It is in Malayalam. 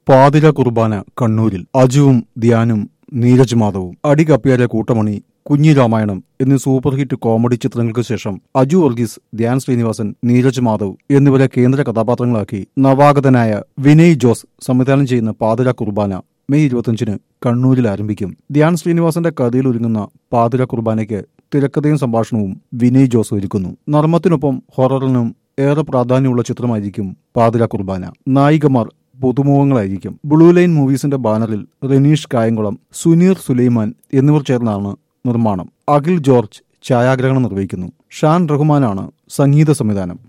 പാതിര കുർബാന കണ്ണൂരിൽ അജുവും ധ്യാനും നീരജ് മാധവും അടികപ്പിയാലെ കൂട്ടമണി കുഞ്ഞി രാമായണം എന്നീ സൂപ്പർ ഹിറ്റ് കോമഡി ചിത്രങ്ങൾക്ക് ശേഷം അജു വർഗീസ് ധ്യാൻ ശ്രീനിവാസൻ നീരജ് മാധവ് എന്നിവരെ കേന്ദ്ര കഥാപാത്രങ്ങളാക്കി നവാഗതനായ വിനയ് ജോസ് സംവിധാനം ചെയ്യുന്ന പാതിര കുർബാന മെയ് ഇരുപത്തിയഞ്ചിന് കണ്ണൂരിൽ ആരംഭിക്കും ധ്യാൻ ശ്രീനിവാസന്റെ കഥയിൽ ഒരുങ്ങുന്ന പാതിര കുർബാനയ്ക്ക് തിരക്കഥയും സംഭാഷണവും വിനയ് ജോസ് ഒരുക്കുന്നു നർമ്മത്തിനൊപ്പം ഹൊററിനും ഏറെ പ്രാധാന്യമുള്ള ചിത്രമായിരിക്കും പാതിര കുർബാന നായികമാർ പുതുമുഖങ്ങളായിരിക്കും ബ്ലൂ ലൈൻ മൂവീസിന്റെ ബാനറിൽ റെനീഷ് കായംകുളം സുനീർ സുലൈമാൻ എന്നിവർ ചേർന്നാണ് നിർമ്മാണം അഖിൽ ജോർജ് ഛായാഗ്രഹണം നിർവഹിക്കുന്നു ഷാൻ റഹ്മാനാണ് സംഗീത സംവിധാനം